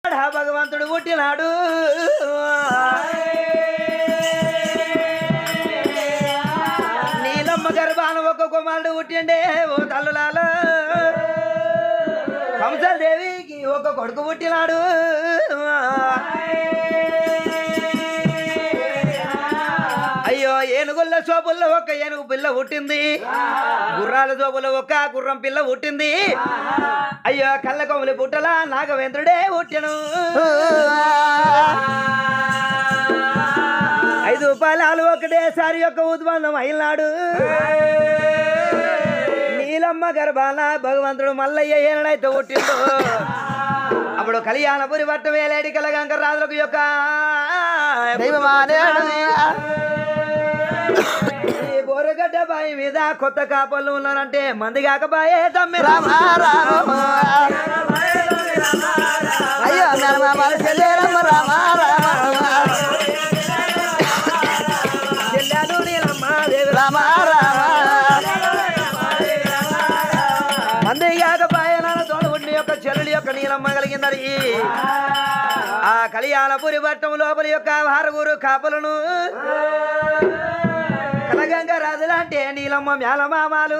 భగవంతుడు పుట్టినాడు నీలమ్మ గర్భాన ఒక కుమారుడు పుట్టిండే ఓ తల్లులాల కంసదేవికి ఒక కొడుకు పుట్టినాడు అయ్యో ఏనుగుల శోపుల్లో ఒక ఏనుగు పిల్ల పుట్టింది గుర్రాల శోపులో ఒక గుర్రం పిల్ల పుట్టింది అయ్యో కళ్ళ కొమ్ములి పుట్టల నాగవేంద్రుడే పుట్టెను ఐదు పాలాలు ఒకటేసారి యొక్క ఉద్బంధం అయినాడు నీలమ్మ గర్భాన భగవంతుడు మల్లయ్య ఏనాడైతే పుట్టిండు అప్పుడు కళ్యాణపురి పట్టు వేలేడి కలగంక రాజులకు యొక్క ఈ బోరగడ్డ బాయి మీద కొత్త కాపళ్ళు ఉన్నారంటే మంది కాకబాయే తమ్మి రామ అయ్యో మేనమామల చెల్లెరమ్మ రామ రామ చెల్లాను నీలమ్మ దేవి రామ రామ మంది కాకబాయే నాన్న తోడబుండి యొక్క చెల్లెలి యొక్క నీలమ్మ కలిగిందని ఆ కళ్యాణపురి పట్టం లోపలి యొక్క వారుగురు కాపలను కలగంగ రాజులంటే నీలమ్మ మేళమామాలు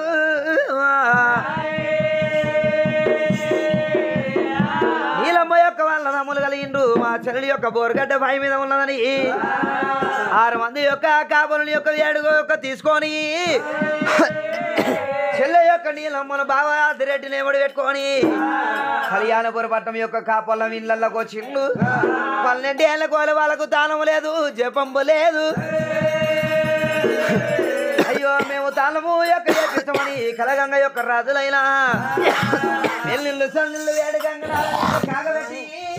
నీలమ్మ యొక్క వాళ్ళ నమ్ములు కలిగిండు మా చెల్లెలి యొక్క బోరగడ్డ పై మీద ఉన్నదని ఆరు మంది యొక్క కాపులని యొక్క ఏడుగు యొక్క తీసుకొని చెల్లె యొక్క నీలమ్మను బాగా అదిరెడ్డిని ఎముడు పెట్టుకొని కళ్యాణపుర పట్టణం యొక్క కాపొల్లం ఇళ్ళకి వచ్చిండు పన్నెండేళ్ల కోల వాళ్ళకు తాళము లేదు జపంబు లేదు అయ్యో మేము తాళము యొక్క చేపిస్తామని కలగంగ యొక్క రాజులైన నెల్లిళ్ళు సన్నిళ్ళు వేడగంగ కాగబెట్టి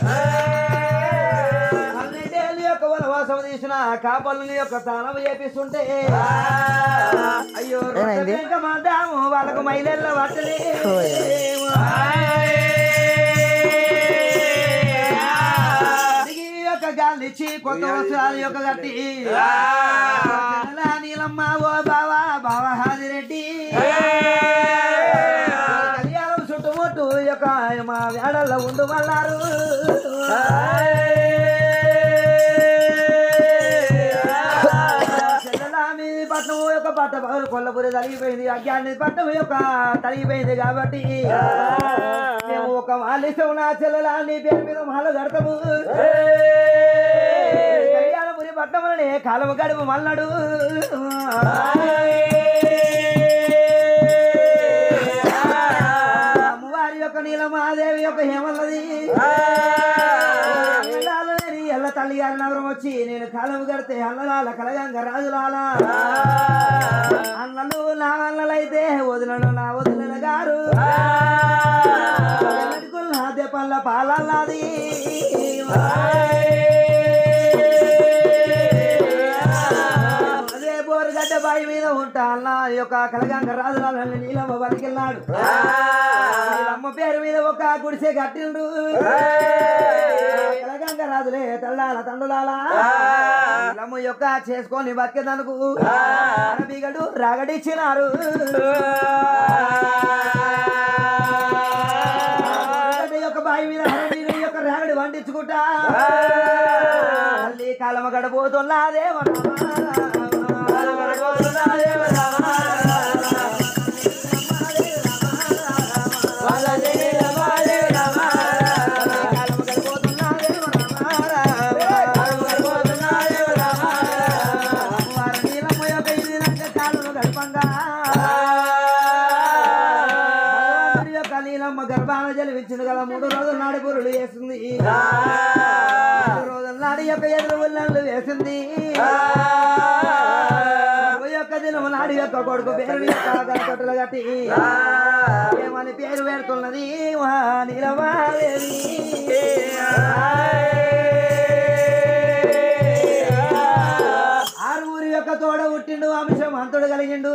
పన్నెండేళ్ళ యొక్క వనవాసం తీసిన కాపల్ని యొక్క తాళము చేపిస్తుంటే అయ్యో ఏమైంది? ఇంకా మాదాము వాళ్ళకు మైలెల్ల పట్టలే దిగి ఒక గాలిచ్చి కొత్త వస్త్రాలు యొక్క కట్టి చెల్లెలా నీలమ్మ ఓ బావా బావా హాజిరెడ్డి కళ్యాణం చుట్టుముట్టు యొక్క మా వేడల్లో ఉండు మల్లారు చెల్లెలామి పట్నం యొక్క పట్ట పగలు కొల్లపురి తలిగిపోయింది అజ్ఞాని పట్నం యొక్క తలిగిపోయింది కాబట్టి మేము ఒక మాలిస్తాం నా చెల్లెలా నీ పేరు మీద మాల కడతాము కళ్యాణపురి పట్టణంలోనే కాలము గడుపు మల్లడు అమ్మవారి యొక్క నీలమాదేవి యొక్క హేమల్లది అన్నదాలని ఎల్ల తల్లి గారి నగరం వచ్చి నేను కాలం కడితే అన్నలాల కలగంగ రాజులాల అన్నలు నా అన్నలైతే వదినలు నా వదిన గారు ఎన్నటికులు నా దెప్పల్ల పాలన్నది అదే బోరుగడ్డ బాయి మీద ఉంటా అన్న ఈ యొక్క కలగంగ రాజులాలని నీలమ్మ బతికెళ్ళాడు అమ్మ పేరు మీద ఒక గుడిసె కట్టిండు కలగంగ రాజులే తల్లాల తండ్రులాల నీలమ్మ యొక్క చేసుకొని బతికేదనుకు బిగడు రాగడిచ్చినారు బోరుగడ్డ యొక్క బాయి మీద హరవీరు యొక్క రాగడి వండించుకుంటా తల్లి కాలమ గడబోతున్నదేమో గర్భాన జలిపించింది కదా మూడు రోజుల నాడు బురులు వేసింది మూడు రోజుల నాడు యొక్క ఎదురు ఉల్లలు వేసింది ఓ యొక్క దినము నాడు యొక్క కొడుకు పేరు యొక్క గణపతులు కట్టి ఏమని పేరు పెడుతున్నది వా నీలమాదేవి ఆరుగురి యొక్క తోడ పుట్టిండు అంశం అంతుడు కలిగిండు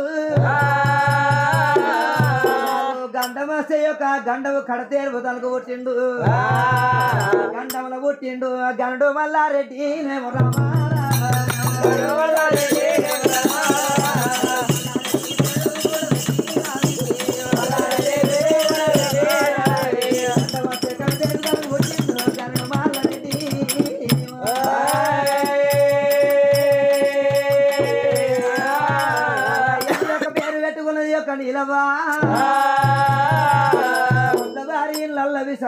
గండమస్తే యొక్క గండము కడతేరు తనకు పుట్టిండు గండముల పుట్టిండు గండు మల్లారెడ్డి నేమో రామా పుట్టిండు గండు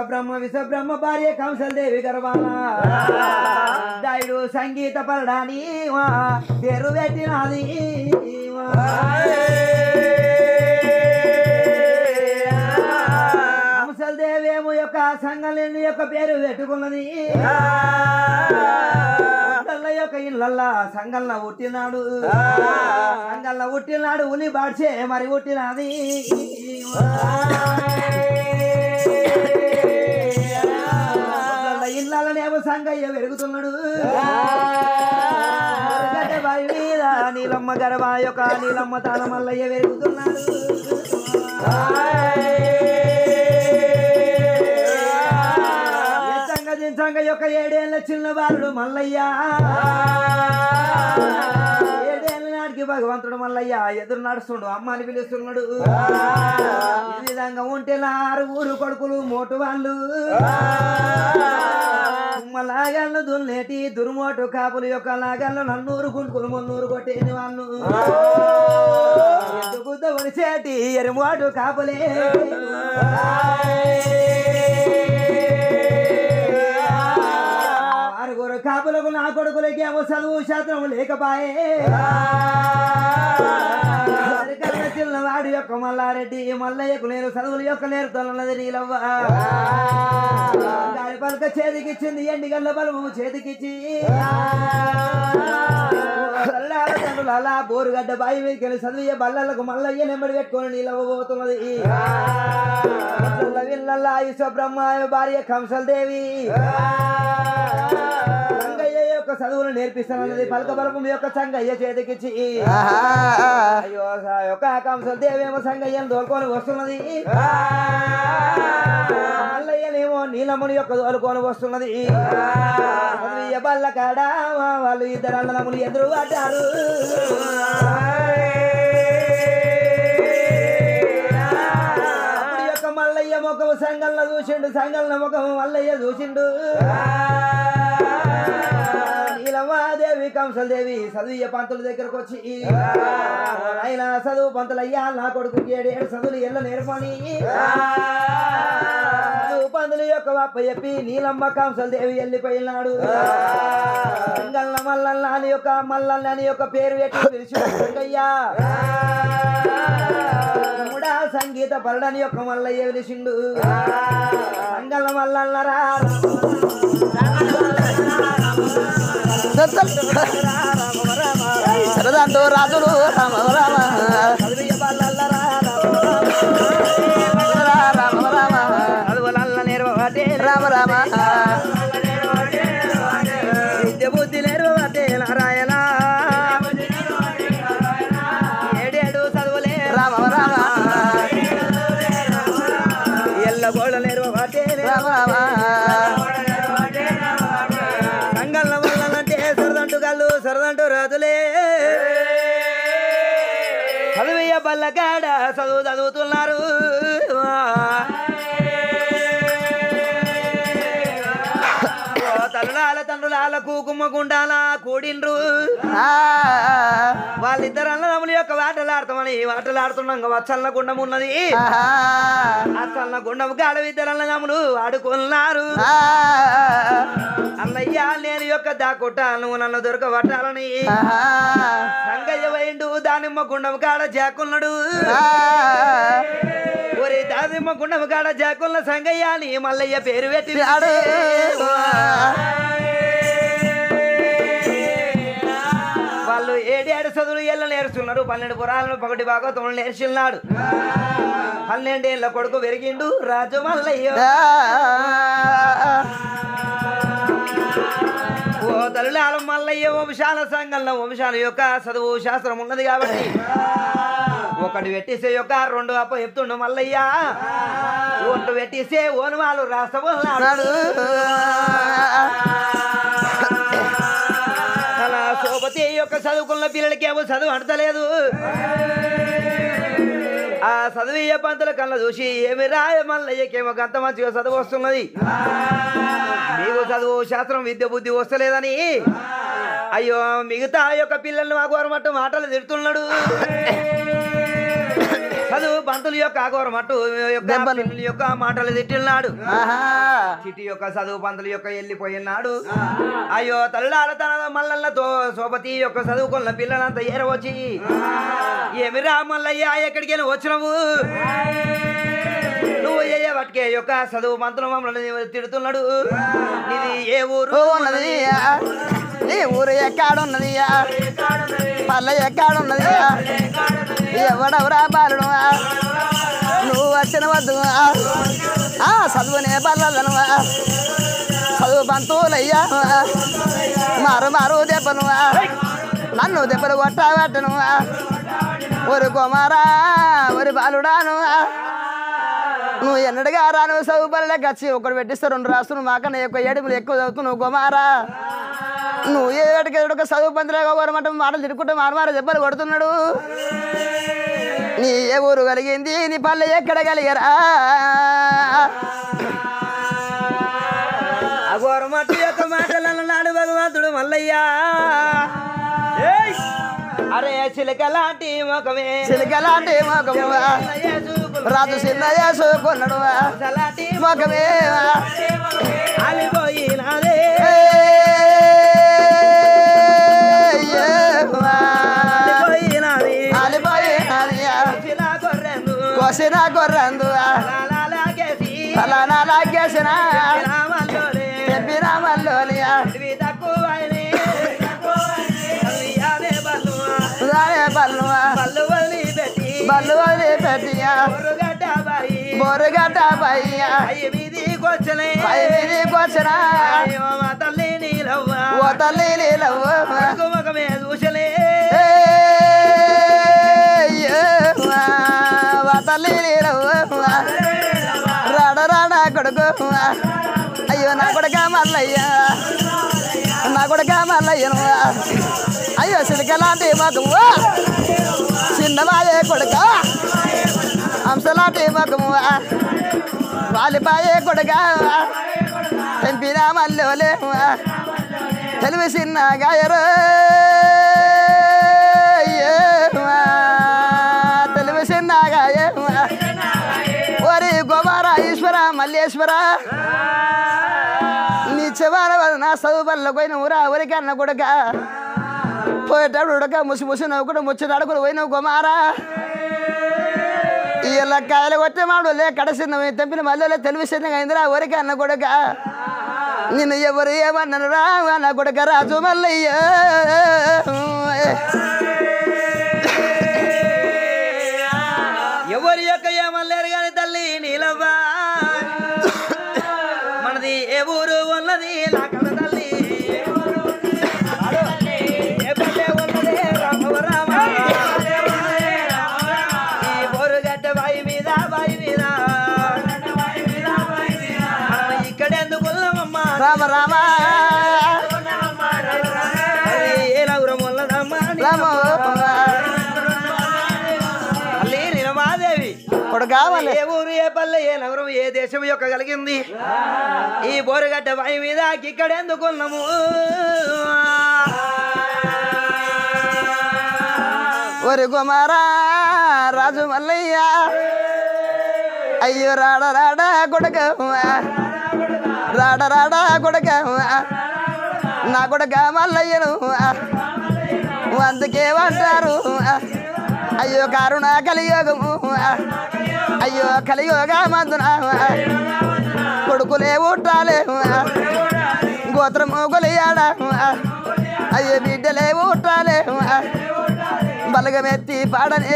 విశ్వబ్రహ్మ విశ్వబ్రహ్మ భార్య కంసలదేవి గర్వాల దాయుడు సంగీత పరడాని పేరు పెట్టినది కంసలదేవేమో యొక్క సంఘం యొక్క పేరు పెట్టుకున్నది సంగల్ల యొక్క ఇళ్ళల్లా సంగల్ల పుట్టినాడు సంగల్ల పుట్టినాడు ఉలి బాడ్చే మరి పుట్టినది ఇళ్ళనేమో సంగయ్య పెరుగుతున్నాడు గడ్డ బావి మీద నీలమ్మ గర్భ యొక్క నీలమ్మ తాన మల్లయ్య పెరుగుతున్నాడు సంగ దించంగ యొక్క ఏడేళ్ల చిన్న బాలుడు మల్లయ్య ఏడేళ్ల నాటికి భగవంతుడు మల్లయ్య ఎదురు నడుస్తుండు అమ్మని పిలుస్తున్నాడు ఈ విధంగా ఉంటే నారు ఊరు కొడుకులు మోటు వాళ్ళు లాగళ్ళు దున్నేటి దుర్మోటు కాపులు యొక్క లాగళ్ళు నన్నూరు గుంటుకులు మున్నూరు కొట్టేని వాళ్ళు ఎందుకు వడిచేటి ఎరుమోటు కాపులే ఆరుగురు కాపులకు నా కొడుకులకి ఏమో చదువు శాస్త్రం లేకపాయే సరికల్ల చిన్నవాడు యొక్క మల్లారెడ్డి మల్లయ్యకు నేను చదువులు యొక్క నేర్పుతున్నది నీలవ్వ గాలి పలక చేతికిచ్చింది ఎండి గల్ల బలము చేతికిచ్చి తల్లాల తండ్రుల బోరుగడ్డ బాయి మీదకి చదివే బల్లలకు మల్లయ్య నెమ్మడి పెట్టుకొని నీలవ్వ పోతున్నది విల్లల్లా ఈశ్వబ్రహ్మ భార్య కంసలదేవి సంగయ్య యొక్క చదువులు నేర్పిస్తానన్నది పలక బలపం యొక్క సంగయ్య చేతికిచ్చి అయ్యో స- యొక్క కంసల దేవేమో సంగయ్యను దోలుకొని వస్తున్నది మల్లయ్యనేమో నీలముని యొక్క దోలుకొని వస్తున్నది చదివియ బల్ల కాడ వాళ్ళు ఇద్దరు అన్నదమ్ములు ఎదురు పడ్డారు అప్పుడు యొక్క మల్లయ్య ముఖము సంగల్న చూసిండు సంగల్న ముఖము మల్లయ్య చూసిండు నీలమాదేవి కంసలదేవి చదువు పంతుల దగ్గరకు వచ్చి ఆయన చదువు పంతులయ్యా నా కొడుకు ఏడేడు చదువులు ఎల్ల నేర్పని చదువు పంతులు యొక్క అప్ప చెప్పి నీలమ్మ కంసలదేవి వెళ్ళిపోయినాడు సంగల్న మల్లన్న అని యొక్క మల్లన్న అని యొక్క పేరు పెట్టి పిలిచియ్యా మూడా సంగీత పరడని యొక్క మల్లయ్య పిలిచిండు సంగల్న మల్లన్నరా సరదంటూ రాజులు రామ రామ చదివియ బల్లల్లరా రామ రామ చదువులల్ల నేర్వబట్టే రామ రామ విద్య బుద్ధి నేర్వబట్టే నారాయణ ఏడేడు చదువులే రామ రామ ఎల్ల గోడ నేర్వబట్టే రామ రామ సంగల్ల వల్లనంటే సరదంటు కళ్ళు సరదంటు రాజులే చదివయ్య బల్లగాడ చదువు చదువుతున్నారు ఓ తల్లులాల తండ్రులాల కూకుమ్మ గుండాల కూడిండ్రు వాళ్ళిద్దరు అన్నదమ్ముల యొక్క వాటలాడతామని వాటలాడుతున్నాం వచ్చల్ల గుండం ఉన్నది అసన్న గుండం కాడ ఇద్దరు అన్నదమ్ములు ఆడుకున్నారు అన్నయ్య నేను యొక్క దాకొట్ట నువ్వు నన్ను దొరకబట్టాలని సంగయ్య వైండు దానిమ్మ గుండం కాడ జాకున్నాడు ఒరే దానిమ్మ గుండం కాడ జాకున్న సంగయ్య అని మల్లయ్య పేరు పెట్టి వాళ్ళు ఏడేడు చదువులు ఎల్ల నేర్చున్నారు పన్నెండు పురాలను పగటి భాగవతములు నేర్చున్నాడు పన్నెండేళ్ల కొడుకు పెరిగిండు రాజు మల్లయ్య ఓ తల్లిలాల మల్లయ్య వంశాల సంఘంలో వంశాల యొక్క చదువు శాస్త్రం ఉన్నది కాబట్టి ఒకటి పెట్టేసే యొక్క రెండు అప్ప చెప్తుండు మల్లయ్య ఒంటు పెట్టేసే ఓనుమాలు రాస్తాడు అలా సోపతి యొక్క చదువుకున్న పిల్లలకి ఏమో చదువు అంటలేదు ఆ చదువు పంతుల కళ్ళ చూసి ఏమి రాయ మల్లయ్యకేమో గంత మంచిగా చదువు వస్తున్నది మీకు చదువు శాస్త్రం విద్య బుద్ధి వస్తలేదని అయ్యో మిగతా యొక్క పిల్లల్ని మాకు వరమట్టు మాటలు తిడుతున్నాడు చదువు పంతులు యొక్క అఘోరం అటు యొక్క దెబ్బలు. పిల్లల యొక్క మాటలు తిట్టినాడు ఆహా చిటి యొక్క చదువు పంతులు యొక్క వెళ్ళిపోయినాడు అయ్యో తల్లాడ తన మల్లన్నతో సోపతి యొక్క చదువుకున్న పిల్లలంతా ఏరవచ్చి ఏమిరా మల్లయ్య ఎక్కడికి వచ్చినవు నువ్వు ఏ పట్టుకే యొక్క చదువు మంత్రులు మమ్మల్ని తిడుతున్నాడు ఇది ఏ ఊరు ఓ ఉన్నది నీ ఊరు ఎక్కాడున్నది పల్లె ఎక్కాడున్నది ఎవడెవరా బాలుడు నువ్వు వచ్చిన వద్దు ఆ చదువునే బల్లలను చదువు పంతులయ్యా మారు మారు దెబ్బను నన్ను దెబ్బలు కొట్టబెట్టను ఒరి కుమారా ఒరి బాలుడాను నువ్వు ఎన్నడుగా రాను చదువు పనులకు వచ్చి ఒకటి పెట్టిస్తే రెండు రాసు మాకన్నా ఎక్కువ ఏడుపులు ఎక్కువ చదువుతున్నావు కుమారా నువ్వు ఏ ఏటికి ఒక చదువు పందిలాగా కోరమంటే మాటలు తిరుక్కుంటూ మారు మారు దెబ్బలు కొడుతున్నాడు నీ ఏ ఊరు కలిగింది నీ పల్లె ఎక్కడ కలిగరా అఘోరమట్టి యొక్క మాటలను నాడు భగవంతుడు మల్లయ్య ఏయ్! అరే చిలక లాంటి ముఖమే చిలికలాంటి మొగము రాజు చిన్న చేసుకున్నాడు లాంటి మొగమే అలిపోయినాదే అలిపోయినాది చిలా గొర్రెను కోసిన గొర్రందు లాలాకేసి ఫలానా లాగేసిన రామల్లోనే చెప్పిన మల్లోలియా ఇవి తక్కువైనే అయ్యానే బల్లు దానే బల్లు బల్లు వదిలిపెట్టి బల్లు వదిలిపెట్టియా బొరుగడ్డ బాయి బొరుగడ్డ పయ్యా అయ్యి మీదికొచ్చలే పై మీదికొచ్చిన అయ్యో మా తల్లి నీలవ్వ ఓ తల్లి నీలవు కొడుకు ముఖమే చూసలే ఓ తల్లి నీలవు రాడ రాడ కొడుకు అయ్యో నా కొడుక మల్లయ్య నా కొడుక మల్లయ్యను అయ్యో సిలికలాంటి మగము చిన్నవాయే కొడుక హంసలాంటి మగము వాలిపాయే కొడుక తెంపిన మల్లెలే తెలివి చిన్న గాయరు తెలివి చిన్న గాయ ఓరి గోమార ఈశ్వర మల్లేశ్వర నీ చివర నా చదువు వల్ల పోయిన ఊరా ఊరికన్న కొడుక పోయేటప్పుడు ఉడక ముసి ముసి నవ్వుకుడు ముచ్చి అడుగులు పోయినావు గోమారా ఇలా కాయలు కొట్టే మాడు లే కడసింది తెంపిన మళ్ళీ తెలివి చిన్నగా అయిందిరా ఊరికే అన్న కొడుక నిన్ను ఎవరు ఏమన్నారు రా నా కొడుక రాజు మల్లయ్య ఎవరి యొక్క ఏమలేరు గాని తల్లి నీలవ్వ మనది ఏ ఊరు ఉన్నది నా కథ తల్లి ఏ పల్లె ఉన్నది రామవ రామ. ఈ బోరుగడ్డ బాయి మీద బాయి మీద మనం ఇక్కడెందుకు ఉన్నామమ్మా రామ రామ మరి ఏ నగరం ఉన్నదమ్మా రామ తల్లి నిలమాదేవి కొడుక మళ్ళీ ఏ ఊరు ఏ పల్లె ఏ నగరం ఏ దేశం యొక్క కలిగింది ఈ బోరుగడ్డ బాయి మీద ఇక్కడ ఎందుకున్నాము ఒరి కుమారా రాజు మల్లయ్య అయ్యో రాడ రాడ కొడుక రాడ రాడ కొడుక నా కొడుక మల్లయ్యను అందుకే అంటారు అయ్యో కారుణ కలియోగము అయ్యో కలియోగ మందున కొడుకులే ఉట్టాలే గోత్రము కొలియాడ అయ్యో బిడ్డలే ఉట్టాలే బలగమెత్తి పాడనే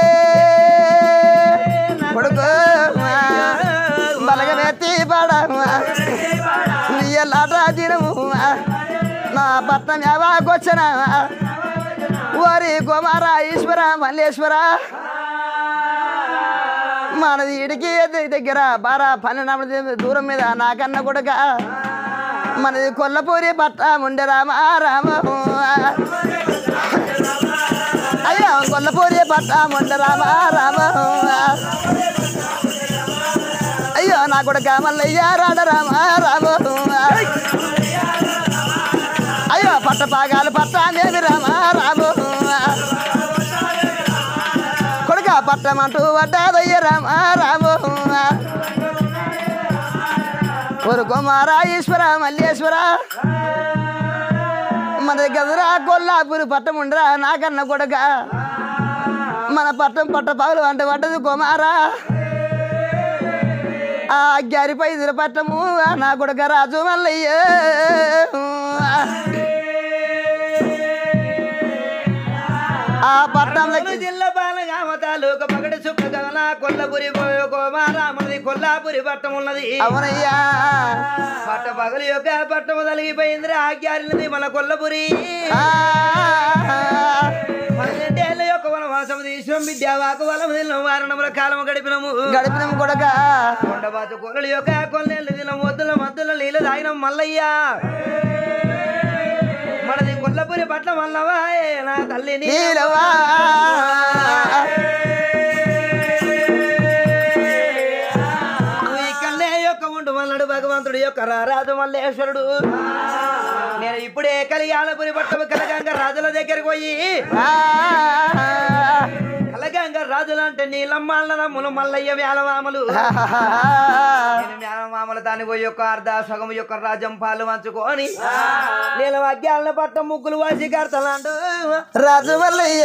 కొడుకు బలగమెత్తి పాడ నీయలాట దినము నా పట్నం యావాకొచ్చిన ఓరి కుమార ఈశ్వర మల్లేశ్వర మనది ఇడికి దగ్గర బారా పన్నెండు దూరం మీద నాకన్న కొడుక మనది కొల్లపూరి పట్ట ముండె రామ రామ అయ్యో కొల్లపూరి పట్ట ముండె రామ రామ అయ్యో నా కొడుక మల్లయ్య రాడ రామ రామ అయ్యో పట్ట పాగాలు పట్ట నేమి రామ రామ కొడుక పట్ట పట్టమంటూ పడ్డాదయ్య రామ రామో ఒరు కుమార ఈశ్వర మల్లేశ్వర మన దగ్గర కొల్లాపూరి పట్టం ఉండరా నాకన్న కొడక మన పట్టం పట్ట పగలు వంట పడ్డది కుమారా ఆ గ్యారిపై ఇదిర పట్టము ఆ నా కొడుక రాజు మల్లయ్య ఆ పట్టం కర్నూలు జిల్లా బాలగామ తాలూక పగటి సుక్క గగన కొల్లపురి పోయో కోమారామునది కొల్లాపురి పట్టం ఉన్నది అవునయ్యా పట్ట పగలు యొక్క పట్టము తలిగిపోయింది ఆజ్ఞారినది మన కొల్లపురి ఆ, పన్నెండేళ్ల యొక్క వనవాసము తీసిన విద్యావాకు వలము తిన్న వారణముల కాలము గడిపినము గడిపినం కొడక కొండబాతు కొలల యొక్క కొన్నేళ్ళు తిన మొద్దుల మద్దుల నీళ్ళు తాగిన మల్లయ్యా మనది కొల్లపురి పట్ల మల్లవా ఏ నా తల్లిని నీలవా నువ్వు ఇక్కడనే యొక్క ఉండు మల్లడు భగవంతుడు యొక్క రారాజు మల్లేశ్వరుడు నేను ఇప్పుడే కళ్యాణపురి పట్టము కలగంగ రాజుల దగ్గరికి పోయి ఆ, కలగంగ రాజులు అంటే నీలమ్మాళ్ళ నమ్ములు మల్లయ్య వేలవామలు నేను మేనమామల దాన్ని పోయి యొక్క అర్ధ సగం యొక్క రాజ్యం పాలు పంచుకొని నేను అజ్ఞాన పట్ట ముగ్గులు వాసి కడతలాండు రాజు మల్లయ్య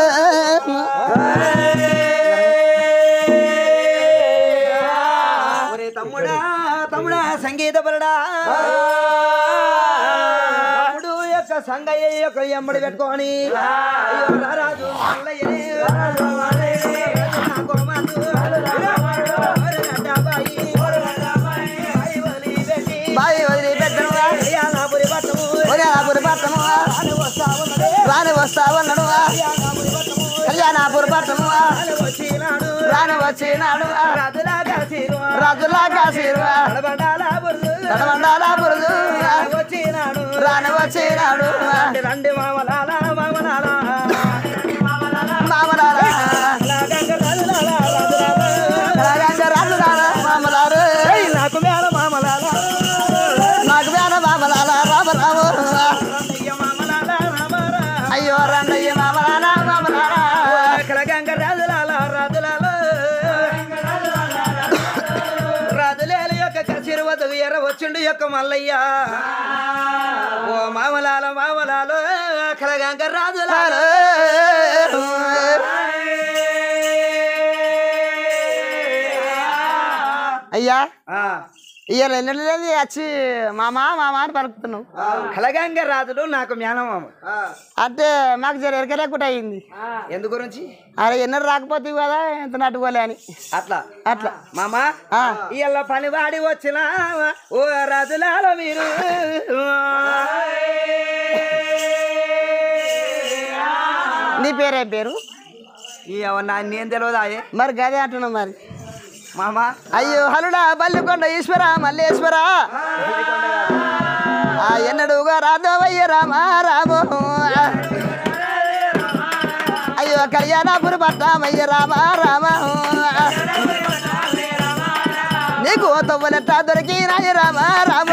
ఒరే తమ్ముడా తమ్ముడా సంగీత పరుడా తమ్ముడు యొక్క సంగయ్య యొక్క ఎమ్మడి పెట్టుకొని అయ్యో రారాజు మల్లయ్యనే, రారాజు మల్లయ్యనే, నా కోమాలు, ఒరే నడ్డాబాయి, బాయి వదిలిపెట్టి, బాయి వదిలిపెట్టనువా కళ్యాణపురి పట్టము ఒరేపురి పట్టణమువా రాని వస్తా ఉన్నదే, రాని వస్తావన్నడువా కళ్యాణపురి పట్టము కళ్యాణపురి పట్టణమువా రాని వచ్చినాడు రాని వచ్చినాడు రాజులాగా శిరువా, రాజులా కాశీరువా తడబండాల బురుజు, తడమండాలా బురుజు వచ్చినాడు రాని వచ్చినాడు రండి రండి మామలాల మామలాల మామలారా అలాగంగ రాజులాల రాజులాల. రాజంగ రాజులారా మామలారు ఏయ్ నాకు మేల మామలాల నాకు వేన మామలాల రామ రామ రండయ్య మామలాల రామారా. అయ్యో రండయ్య మామలాల మామలారా కలగంగ రాజులాల రాజులాల రాజులేల యొక్క కసిరు వద్దకు ఎర్ర వచ్చిండు యొక్క మల్లయ్య ఓ మామలాల మామలాల కలగంగ రాజులాల అయ్యా ఆ, ఇవాళ ఎన్నడూ లేదు వచ్చి మామా మామా అని పలుకుతున్నావు కలగంగ రాజులు నాకు మేనమామ అంటే మాకు జర ఎరకలేకుండా అయింది ఎందు గురించి అరే ఎన్నడూ రాకపోతే కదా ఎంత నట్టుకోలే అని అట్లా అట్లా మామా ఆ. ఇవాళ పని వాడి వచ్చిన ఓ రాజులాల మీరు నీ పేరే పేరు ఏమన్నా నేను తెలియదు అయ్యే మరి గదే అంటున్నావు మరి మామా అయ్యో హలుడా బల్లికొండ ఈశ్వర మల్లేశ్వర ఆ ఎన్నడుగా రాధవయ్య రామ రామో అయ్యో కళ్యాణపురి పట్టామయ్య రామ రామ నీకు తవ్వలెట్టా దొరికినాయి రామ రామ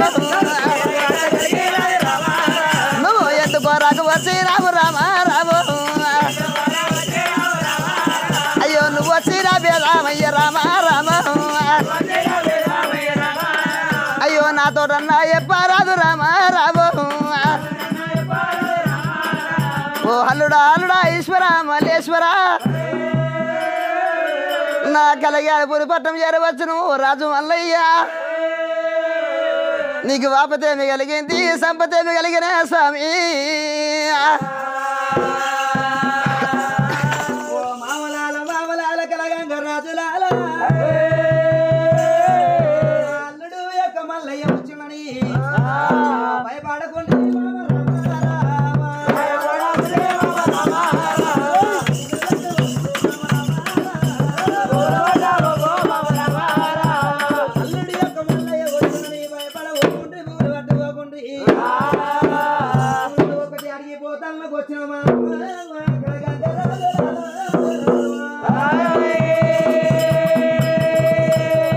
నువ్వు ఎందుకో రాకు వచ్చి రాము రామ రామ అయ్యో నువ్వు వచ్చి రాబే రామయ్య రామ రామ అయ్యో నాతో రన్నా ఎప్పారాదు రామ రామ ఓ హల్లుడా హల్లుడా ఈశ్వర మల్లేశ్వర నా కలగాపురి పట్టం చేరవచ్చును రాజు మల్లయ్య నీకు వాపతేమి కలిగింది సంపతేమి కలిగిన స్వామి ఓ మామలాల మామలాల కలగంగ రాజులాల అల్లుడు యొక్క మల్లయ్య వచ్చినని భయపడకుండా అల్లుడి యొక్క మల్లయ్య వచ్చినని భయపడకుండ్రి ఊరు పట్టుకోకుండ్రి ఊరు ఒకటి అడిగిపోతాను వచ్చిన మా కలగంగ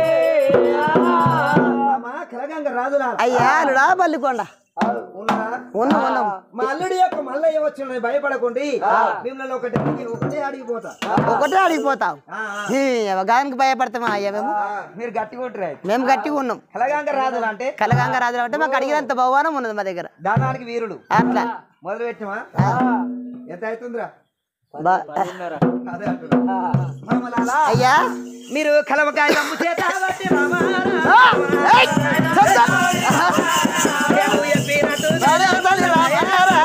రాజులాల మామ కలగంగ రాజులాల అయ్యా అల్లుడా బల్లికొండ ఉన్నారా ఉన్నాం ఉన్నాం మా అల్లుడి యొక్క మల్లయ్య వచ్చిన భయపడకండి మిమ్మల్ని ఒకటి అడిగి ఒకటే అడిగిపోతా ఒకటే అడిగిపోతావు ఆ, ఆ. ఈ గానికి భయపడతామా అయ్యా మేము ఆ, మీరు గట్టిగా ఉంటారు మేము గట్టిగా ఉన్నాం కలగాంగ రాజులు అంటే కలగంగ రాజులు అంటే మాకు అడిగినంత బహుమానం ఉన్నది మా దగ్గర దానానికి వీరుడు అట్లా మొదలు పెట్టినవా ఎంత అవుతుందిరా బా- అదే అంటున్నా. మామలాలా, అయ్యా మీరు కలవకాయ దమ్ము చేత బట్టి రామా, ఆ! ఏయ్! చెప్తా. దేవుడు చెప్పినట్టు అరే, అసలు రామారావు.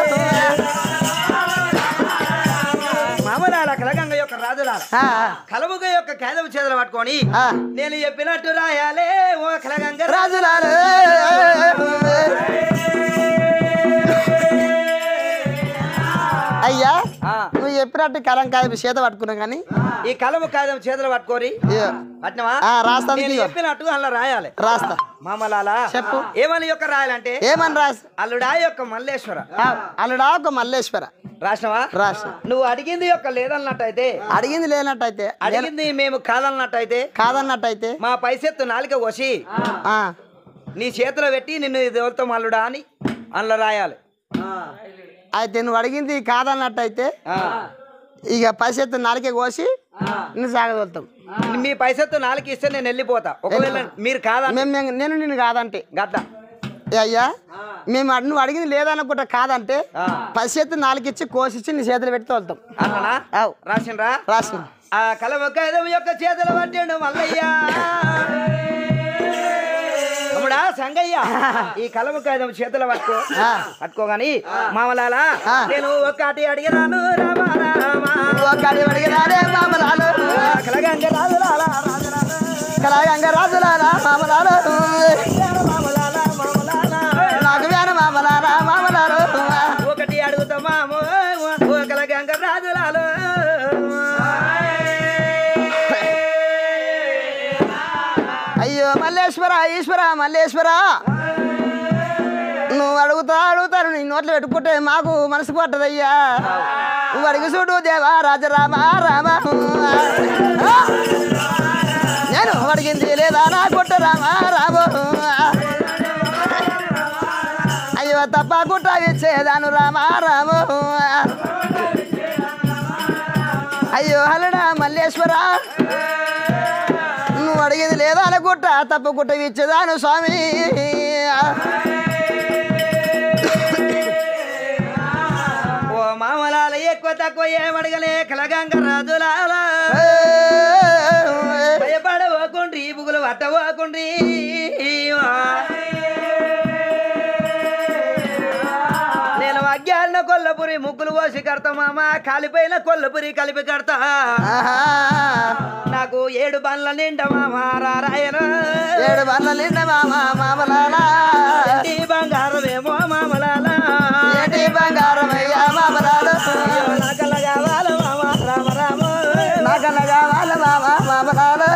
మామలాల కలగంగ యొక్క రాజులాల ఆ, కలవుగ యొక్క కేదవు చేతులు పట్టుకొని ఆ. నేను చెప్పినట్టు రాయాలే ఓ కలగంగ రా- రాజులారు అయ్యా ఆ, నువ్వు చెప్పినట్టు కలంకాయ చేత పట్టుకున్నాం కానీ ఈ కలము కాగితం చేతులు పట్టుకోరి ఇయ్యో. పట్టినవా ఆ, రాస్తాను నేను ఇదిగో. చెప్పినట్టు అలా రాయాలి రాస్తా మామలాల చెప్పు. ఏమని యొక్క రాయాలంటే ఏమని రాస్ అల్లుడా యొక్క మల్లేశ్వర ఆ, అల్లుడా ఒక మల్లేశ్వర రాసినవా రాసిన నువ్వు అడిగింది యొక్క లేదన్నట్టయితే అడిగింది లేనట్టయితే అడిగింది మేము కాదన్నట్టయితే కాదన్నట్టయితే మా పైసెత్తు నాలిక కోసి ఆ, నీ చేతిలో పెట్టి నిన్ను దేవులతో మల్లుడా అని అందులో రాయాలి అయితే నువ్వు అడిగింది కాదన్నట్టయితే ఆ. ఇక పైసెత్తు నాలుకే కోసి నువ్వు సాగదోలుతాం మీ పైసెత్తు నాలుగు ఇస్తే నేను వెళ్ళిపోతా ఒకవేళ మీరు కాదని మేము మేము- నేను నిన్ను కాదంటే గట్ట ఏ అయ్యా మేము అడి- నువ్వు అడిగింది లేదనుకుంటా కాదంటే ఆ. పైసెత్తు నాలుగిచ్చి కోసిచ్చి నీ చేతులు పెట్టి తోలుతాం అన్ననా అవు రాసిండ్రా రాసిన ఆ కలవ కైదం యొక్క చేతులు పట్టిండు మల్లయ్య తమ్ముడా సంగయ్య ఈ కలవ కాగితం చేతులు పట్టుకో ఆ. పట్టుకోగాని మామలాలా ఆ. నేను ఒక్కటి అడిగినాను రామ రామ ఒకడి అడిగినారే మామలాలు కలగంగ రాజు లాలా, రాజు లాలా. కళాగంగ రాజులారా మామలాలు మామలాలా, మామలాలా. నాకు వేన మామలారా మామలాలు ఒకటి అడుగుతామాము ఓ కలగంగ రాజులాలు అయ్యో మల్లేశ్వర ఈశ్వర మల్లేశ్వర నువ్వు అడుగుతా అడుగుతారు నీ నోట్లో పెట్టుకుంటే మాకు మనసు పట్టదయ్యా నువ్వు అడిగి చూడు దేవా రాజరామ రామ ఆ! నేను అడిగింది లేదా నా కొట్ట రామ రామ అయ్యో తప్పకుండా ఇచ్చేదాను రామ రామ అయ్యో హలడా మల్లేశ్వర నువ్వు అడిగేది లేదా అనుకుంటా తప్పకుండా ఇచ్చేదాను స్వామి ఓ మామలాల ఎక్కువ తక్కువ ఏమడగలే కలగంగ రాజులాల భయపడవకుండ్రి బుగులు పట్టవకుండ్రి నేను అజ్ఞాన కొల్లపురి ముగ్గులు పోసి కడతా మామ కాలిపోయిన కొల్లపురి కలిపి కడతా ఆహా. నాకు ఏడు బండ్ల నిండా మామ రారాయన ఏడు బండ్ల నిండా మామ మామలాలా ఈ బంగారమేమో మామలాల ఏటి బంగారమయ్యా మామలాలు నాకల్ల కావాల మామ రామ రామ నాకన్న కావాల మామ మామలాలు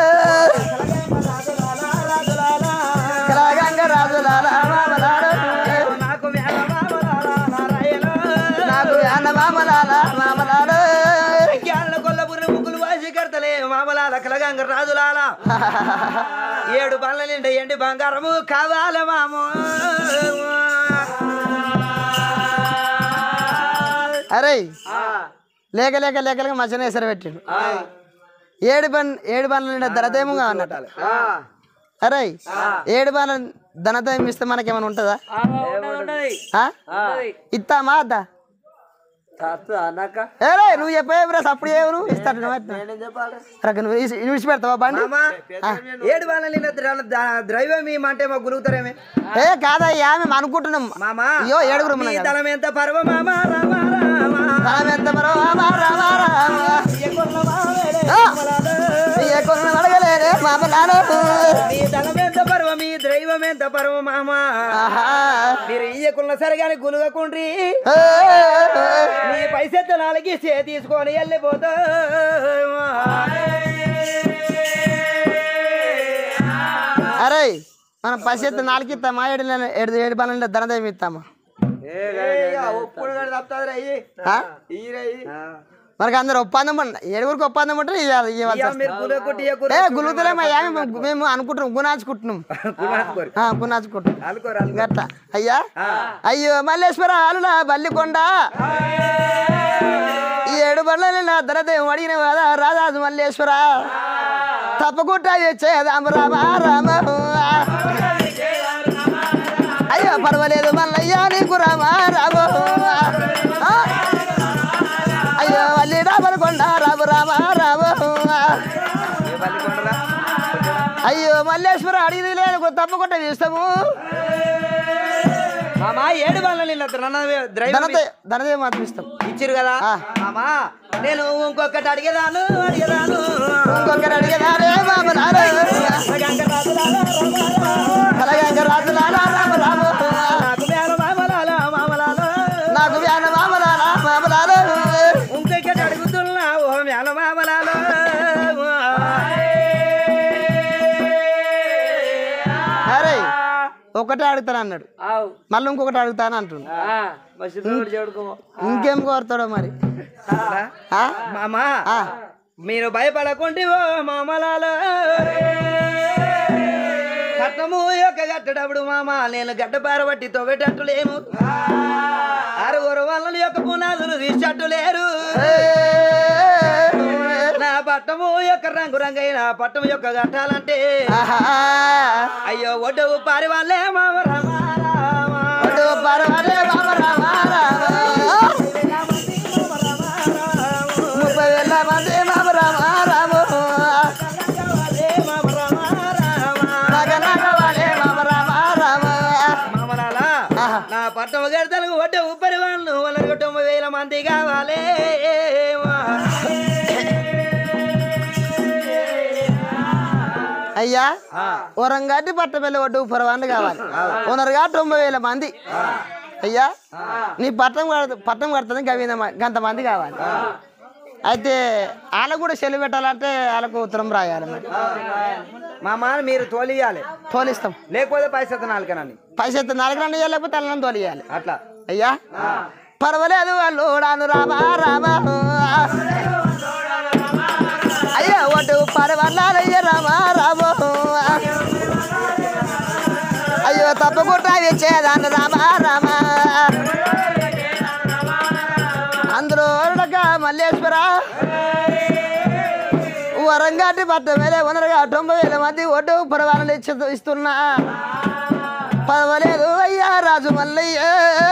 కళాగంగ రాజులాల మామలాలు నాకు మేన మామలాల నారాయణ నాకు అన్న మామలాల మామలాలు అజ్ఞాన కొల్లపురి ముగ్గులు వాసి కడతలే మామలాల కలగంగ రాజులాల ఏడు బండ్ల నిండా ఎండి బంగారము కావాల మామ అరే లేక లేక లేక లేక మచ్చన ఎసరు పెట్టిండు ఏడు బన్ ఏడు బండ్ల నిండా ధనదేముగా అన్నట్టు అరే ఏడు బండ్ల ధనదేమం ఇస్తే మనకేమైనా ఉంటుందా ఆ? ఇస్తామా అద్దా ఏరే నువ్వు చెప్పే బ్రస్ అప్పుడు ఏవు నువ్వు ఇస్తాడు నువ్వు నువ్వు ఇసి- నువ్వు విడిచిపెడతావా బండి మామ ఏడు బండ్ల నిండా ద్ర- ద- ద్రైవం ఏమంటే మాకు గురుగుతారేమే ఏ కాదయ్యా మేము అనుకుంటున్నాం మామ అయ్యో ఏడుగురు మీ ఉన్నాం కదా. దళం ఎంత పర్వ మామ రామ రామ ధనం ఎంత మరో రామా రామా రామా. ఏ కొల్ల మామేడే ఆ! మామలాల. ఏ కొలను అడగలేనే మామలాలు మీ దళం ఎంత పర్వ మీ ద్రైవం ఎంత పర్వ మామ ఆహా. మీరు ఇయ్యకున్న సరిగాని గులుగకుండ్రి ఏ, మీ పైసెత్త నాలుగి చే తీసుకొని వెళ్ళిపోతా అరే మనం పసిత్త నాలుగు ఇస్తామా ఏడు నెల- ఏడు ఏడు పనులు ధనదేమి ఇస్తామా ఒప్పుడు తప్పుతుంది ఆ? మనకి అందరు ఒప్పందం ఉండ- ఏడుగురికి ఒప్పందం ఉంటే ఇవ్వాలి ఇవ్వాల్సి ఇయ్య వస్తుంది. మీరు గుల కొట్టి ఇయ్య గుర్ర ఏ గులుగుతలేమయ్యా మేము మేము అనుకుంటున్నాం గుణాచుకుంటున్నాం గులాసుకోరు. ఆ, గుణాచుకుంటున్నాం అలుకోరు అలుకోరు. గట్ల అయ్యా అయ్యో మల్లేశ్వర అలులా బల్లికొండ ఈ ఏడు బండ్లని నా ధరదేవం అడిగిన వాదా రాజాజు మల్లేశ్వర తప్పకుండా చేదాం రామ రామ అయ్యో పర్వాలేదు మల్లయ్య నీకు రామ రామ ఆ? అయ్యో మళ్ళీ రాబడుకొండ రాము రామ రామ ఏ బల్లి కొండరా? అయ్యో మల్లేశ్వర అడిగింది లేదు తప్పకుండా చేస్తాము మామా ఏడు వాళ్ళ నిన్న ద్రైవం ధనదే ధనదే మాత్రం ఇస్తాం ఇచ్చిరు కదా ఆ. మామా నేను ఇంకొకటి అడిగేదాను అడిగేదాను ఇంకొకరు అడిగేదారే బాబులారా కలగంగ రాజులారా రామ రామ నాకు వేల మామలాల మామలాల నాకు వ్యాన మామలారా మామలారా ఇంకొకటి అడుగుతున్నా ఓ మేల మామలాల అరే ఒకటే అడుగుతాను అన్నాడు మళ్ళీ ఇంకొకటి అడుగుతాను అంటుండు ఇంకేం కోరుతాడో మరి ఆ? మామా ఆ. మీరు భయపడకుండి ఓ మామలాల కట్నము యొక్క కట్టడప్పుడు మామ నేను గడ్డ పారబట్టి తొవ్వేటట్టు లేను ఆరుగురు వాళ్ళ యొక్క పునాదులు తీసేటట్టు లేరు ఏ, నా పట్టము యొక్క రంగు రంగైన పట్టము యొక్క కట్టాలంటే ఆహా. అయ్యో ఒడ్డు పారి వాళ్ళే మామ రామ రామ. ఒడ్డు పరవరే బాబు రామ రామ. ముప్పై వేల మంది బాబు రామ రామ వాళ్ళే మామ రామ రామ. నగనగవాలే బాబు రామ రామ మామలాలా ఆహా. నా పట్టం గడతలకు వడ్డ ఉప్పరి వాళ్ళు వాళ్ళకి తొంభై వేల మంది కావాలి అయ్యా ఆ. వరంగాటి పట్టపల్లి ఒడ్డు పొరవాళ్ళు కావాలి ఓనర్గా తొంభై వేల మంది అయ్యా నీ పట్టం కడ పట్టం కడుతుంది గవింద గంత మంది కావాలి అయితే వాళ్ళకు కూడా సెలవు పెట్టాలంటే వాళ్ళకు ఉత్తరం రాయాలి మరి మామ మీరు తోలియాలి తోలిస్తాం లేకపోతే పైసా నాలుకనని పైసా నాలుగు రెండు ఇవ్వాలి లేకపోతే తల్లని తోలియాలి అట్లా అయ్యా పర్వాలేదు వాళ్ళు రాను రామా రామా అయ్యా ఒడ్డు పర్వాలయ్య రామా రామో అయ్యో తప్పకుండా ఇచ్చేదాన్ని రామా రామా అందులో ఉండక మల్లేశ్వర వరంగాటి పట్ట మీద ఉన్నరుగా తొంభై వేల మంది ఒడ్డు పర్వాలను ఇచ్చి ఇస్తున్నా పర్వాలేదు అయ్యా రాజు మల్లయ్య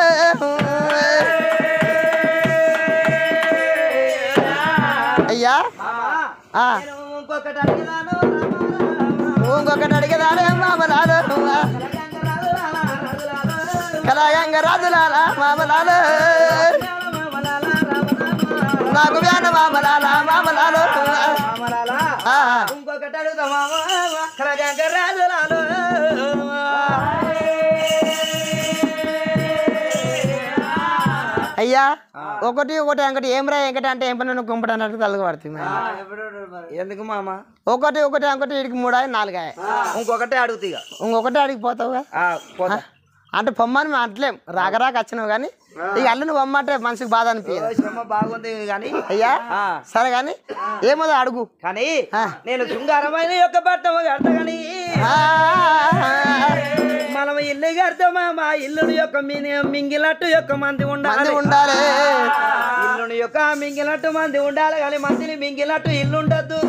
అయ్యా ఆ, నేను ఇంకొకటి అడిగినాను రామ రామ. ఇంకొకటి అడిగేదానే మామలాలు కళాగంగ రాజులాల మామలాలు నాకు వ్యాన మామలాల మామలాలు మామలాలా ఆ, ఇంకొకటి అడుగుతా మామ కలగంగ రాజులాలు అయ్యా ఒకటి ఒకటి అంకటి ఏం రా ఎంకటి అంటే ఏం పని కుంపటి అన్నట్టు తలగ పడుతుంది మరి. ఎందుకు మామ ఒకటి ఒకటి అంకటి ఇడికి మూడాయి నాలుగాయ ఇంకొకటి అడుగుతా ఇక ఇంకొకటి అడిగిపోతావుగా ఆ, పోతా అంటే పొమ్మని మేము అంటలేం రాక రాక వచ్చినావు కానీ ఇక అల్లు నువ్వు పొమ్మంటే మనసుకు బాధ అనిపించదు శ్రమ బాగుంది కానీ అయ్యా ఆ. సరే కానీ ఏమో అడుగు కానీ ఆ. నేను శృంగారమైన యొక్క బట్టము కడతా కానీ ఆ, మనం ఇల్లు కడతామా మా ఇల్లుని యొక్క మిని- మింగినట్టు యొక్క మంది మంది ఉండాలి ఉండాలి ఇల్లుని యొక్క మింగినట్టు మంది ఉండాలి కానీ మందిని మింగినట్టు ఇల్లు ఉండద్దు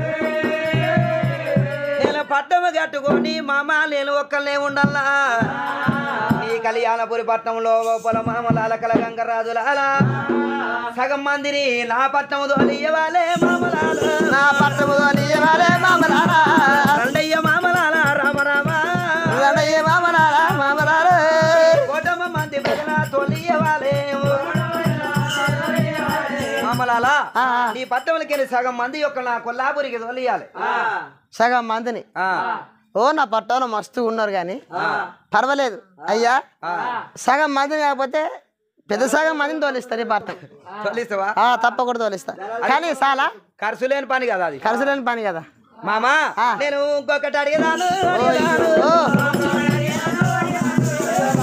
నేను పట్టము కట్టుకొని మామ నేను ఒక్కళ్ళే ఉండాలా నీ కళ్యాణపురి పట్టణంలో లోపల మామలాల కలగంగరాజులాల సగం మందిని నా పట్టము తోలియవాలే మామలాల నా పట్టము నీవాలే మామలారా రండయ్య మామలాల రామ రామ రణయ్య మామలారా మామలారా కోటమ మంది ప్రజల తొలియవాలే మామలాల ఆ, ఆ. నీ పట్టములకి సగం మంది యొక్క నా కొల్లాపురికి తొలియాలి సగం మందిని ఆ, ఓ నా పట్టణంలో మస్తు ఉన్నారు కానీ పర్వాలేదు అయ్యా సగం మందిని కాకపోతే పెద్ద సగం మందిని తోలిస్తారు ఈ పట్టం తొలిస్తావా ఆ, తప్పకుండా తోలిస్తా కానీ చాలా ఖర్చు లేని పని కదా అది ఖర్చు లేని పని కదా మామా ఆ. నేను ఇంకొకటి అడిగేదాను అడిగేదాను. ఓ.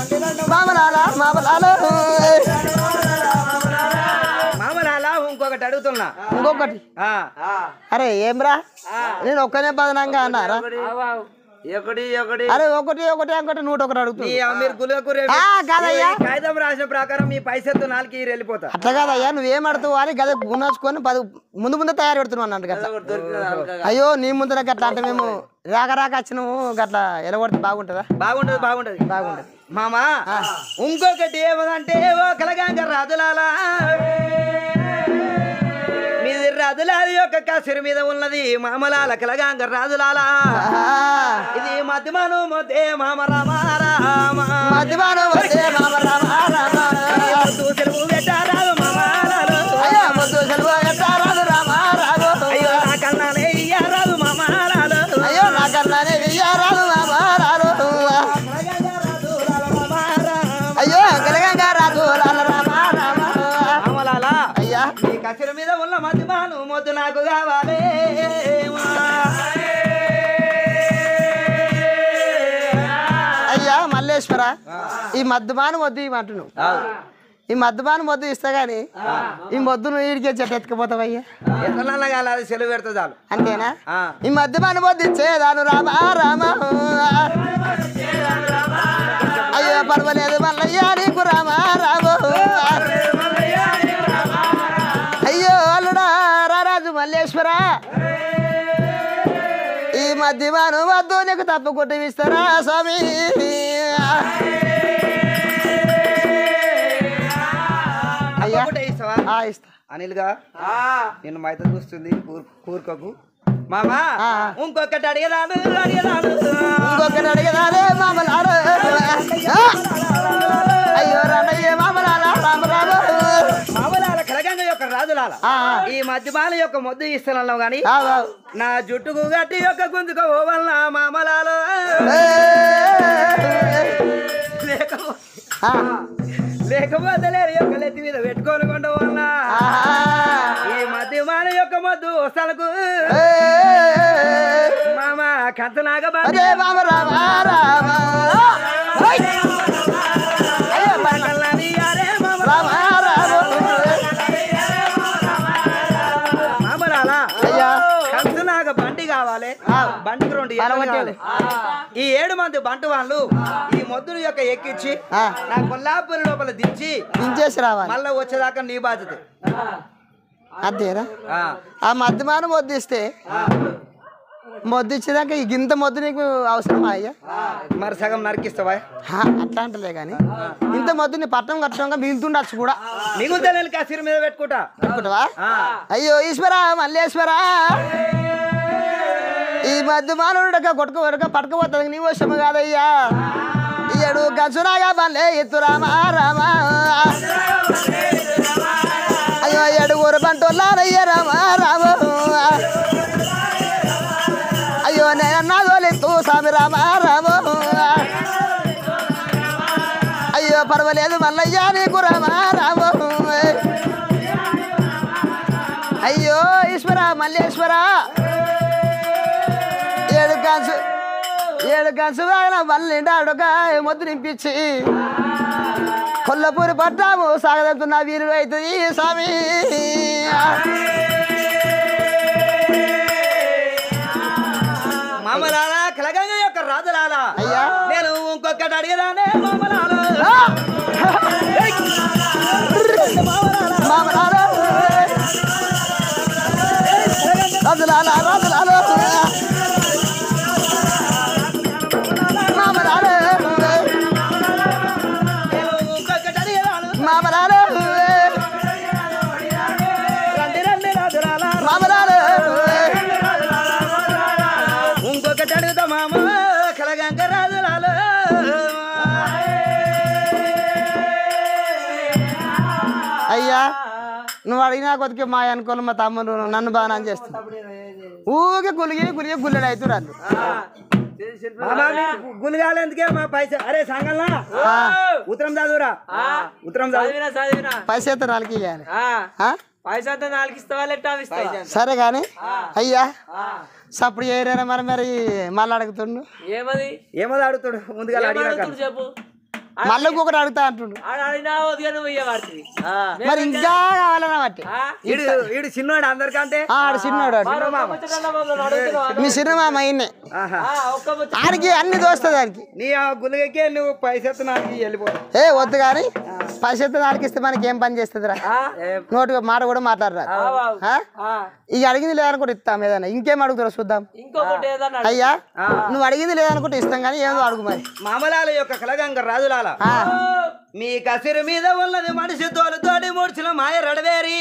మామలాల మామలాలు మామలాల ఇంకొకటి అడుగు అడుగుతున్నా ఇంకొకటి ఆ, అరే ఏమ్రా నేను ఒక్కనే బదనంగా అన్నారా ఒకటి ఒకటి అరే ఒకటి ఒకటి ఒకటి నూట ఒకటి మీ అడుగుతుంది మీరు గులకు ఆ, కాదయ్యా. కాగితం రాసిన ప్రకారం మీ పైసెత్తు నాలుగు వెళ్ళిపోతా అట్లా కాదయ్యా నువ్వేం అడుగుతావు అని గద గుణచుకొని పది ముందు ముందు తయారు పెడుతున్నావు అన్నట్టు గట్లా అయ్యో నీ ముందు గట్లా అంటే మేము రాక రాక వచ్చినాము గట్లా ఎలగొడితే బాగుంటుందా బాగుంటది బాగుంటది బాగుంటది మామా ఇంకొకటి ఏమదంటే ఓ కలగాంగ రాజులాలా మీది రాజులాది యొక్క కసిరి మీద ఉన్నది మామలాల కలగాంగ రాజులాలా ఇది మధ్యమాను మొద్దే మామ రామ రామ మధ్యమానం వస్తే మామ రామ రామ. పొద్దు సెలవు పెట్టారాదు మామారాలు. అయ్యా ముద్దు సెలవు ఎట్టారాదు రామ రాదు. అయ్యో నా కన్నానే ఇయ్యారాదు మామారాలు. అయ్యో నా కన్నానే వెయ్యారాదు రామ రాదు. కలగాంగ రాజులాల మామ రామ. అయ్యో గలగంగా రాదు లాల రామ రామ. మామలాలా అయ్యా నీ కసిరి మీద ఉన్న మధ్యమాను మొద్దు నాకు కావాలి అయ్యా మల్లేశ్వర ఈ మద్దుమానం వద్దు ఇవ్వమంటున్నావు ఈ మద్దుమానం వద్దు ఇస్తా గాని ఈ మొద్దు నువ్వు ఈడికే చెట్టు ఎత్తుకుపోతావయ్యా ఎట్లా కాదు అది సెలవు పెడతా చాలు అంతేనా ఆ. ఈ మద్దుమానం వద్దు ఇచ్చేదాను రామ రామ అయ్యో పర్వాలేదు మల్లయ్యా నీకు రామ రామ అయ్యో అల్లుడా రారాజు మల్లేశ్వర ఈ మధ్యమానం వద్దు నీకు తప్పకుండా ఇస్తారా స్వామి అయ్యా ఒకటే ఇస్తావా ఆ, ఇస్తా అనిల్గా నిన్ను మైత చూస్తుంది కూర్- కూరుకోకు మామా ఆ. ఇంకొకటి అడిగేదాను అడిగేదాను ఇంకొకటి అడిగదారే మామలాడు ఆ! అయ్యో రామయ్య మామలాల రామ రామ మామలాల కలగంగ యొక్క రాజులాల ఆ, ఆ. ఈ మధ్యమాల యొక్క మొద్దు ఇస్తున్నావు గాని ఆ, ఆ. నా జుట్టుకు గట్టి యొక్క గుంజుకో వల్ల మామలాలు ఏ! లేకపోతే ఆ, లేకపోతే లేరు యొక్క నెత్తి మీద పెట్టుకొని కొండ వల్ల ఆహా. ఈ మధ్యమాల యొక్క మొద్దు వస్తాలకు ఏ! మామ కంతనాగ అదే మామ రామ రామ ఓయ్! అయ్యో మరి రామ రామ మామరాలా అయ్యా కంచునాగ బండి కావాలి బండికి రెండు అలా ఏళ్ళు కొట్టాడు. కావాలి. ఈ ఏడు మంది బంటు వాళ్ళు ఈ మొద్దును యొక్క ఎక్కించి ఆ. నా కొల్లాపూరి లోపల దించి దించేసి రావాలి మళ్ళా వచ్చేదాకా నీ బాధ్యత అంతేనా ఆ. ఆ మధ్యమానం మొద్దిస్తే మొద్దు ఇచ్చేదాకా ఈ గింత మొద్దు నీకు అవసరమా అయ్యా మరి సగం నరికిస్తావా హా, అట్లా అంటలే కానీ ఇంత మొద్దు నీ పట్టణం కట్టడంగా మిగులుతుండొచ్చు కూడా మిగులుతా నేను కసిరి మీద పెట్టుకుంటా అనుకుంటావా ఆ. అయ్యో ఈశ్వరా మల్లేశ్వరా ఈ మధ్య మానవుడక కొట్టుకు వరక పట్టుకుపోతుంది నీ వశము కాదయ్యా ఈయడు గంచురాగా బల్లే ఎత్తు రామా రామా అయ్యో ఏడుగురు బంటుల్లారయ్య రామా రామా అయ్యో నేనన్నా తోలెత్తు స్వామి రామా రామా అయ్యో పర్వాలేదు మల్లయ్య నీకు రామా రామా అయ్యో ఈశ్వర మల్లేశ్వర ఏడు కాసు ఏడు కాసు వాగిన బల్లిండాడుక మొద్దు నింపించి కొల్లపూరి పట్టాము సాగదంతున్న వీరుడు అవుతుంది స్వామి మామలాలా కలగంగ యొక్క రాజులాలా అయ్యా. నేను ఇంకొకటి అడిగేదానే మామలాలు ఆ! మామలారా. రాజులాలా, రాజులాలా. మామలారా. నేను ఇంకొకటి అడిగేదాను మామలారా. రండి రండి రాజులాలా మామలారా. ఇంకొకటి అడుగుతా మామ కలగంక రాజులాలు అయ్యా నువ్వు అడిగినా కొద్దిగా మా అనుకోని మా తమ్ముడు నన్ను బాగా చేస్తుంది ఊరికే గులిగి గులిగి గుల్లెడు అవుతున్నారు మామ మీరు గులిగాలు ఎందుకే మా పైసా అరే సంగల్నా ఉత్తరం చదువురా ఉత్తరం చదువు చదివినా చదివినా పైసా అయితే నాలుగు ఇవ్వాలి ఆ, పైసా అంతా నాలుగు ఇస్తావా లెట్టా ఇస్తావా సరే కానీ అయ్యా సప్పుడు ఏరైనా మరి మరి మళ్ళీ అడుగుతుండు ఏమది ఏమో అడుగుతాడు ముందుగా అడిగినాక ఏమడుగుతుడు చెప్పు మళ్ళీ ఇంకొకటి అడుగుతా అంటుండు ఆడ అడిగినా వదిగా నువ్వు ఇయ్యబడుతుంది మరి ఇంకా కావాలన్నా బట్టి ఈడు ఈడు చిన్నోడు అందరికంటే ఆడు చిన్నోడు ఆడు. మీ సినిమా ఇన్నే ఆహా. ఒక్క ముచ్చట ఆడికి అన్ని దోస్తుంది దానికి నీ ఆ గుల్లకే నువ్వు పైసెత్తు నాకు వెళ్ళిపో ఏ వద్దు కానీ పైసలు దానికి ఇస్తే మనకి ఏం పని చేస్తుందిరా నోటి మాట కూడా మాట్లాడరా ఆ? ఆ, ఇక అడిగింది లేదనుకుంటే ఇస్తాం ఏదైనా ఇంకేం అడుగుతారా చూద్దాం ఇంకొకటి ఏదన్నా అయ్యా నువ్వు అడిగింది లేదనుకుంటే ఇస్తాం కానీ ఏదో అడుగు మరి మామలాల యొక్క కలగంగ రాజులాల ఆ. మీ కసిరి మీద ఉన్నది మనిషి తోలుతోటి మూడ్చిన మాయ రడవేరి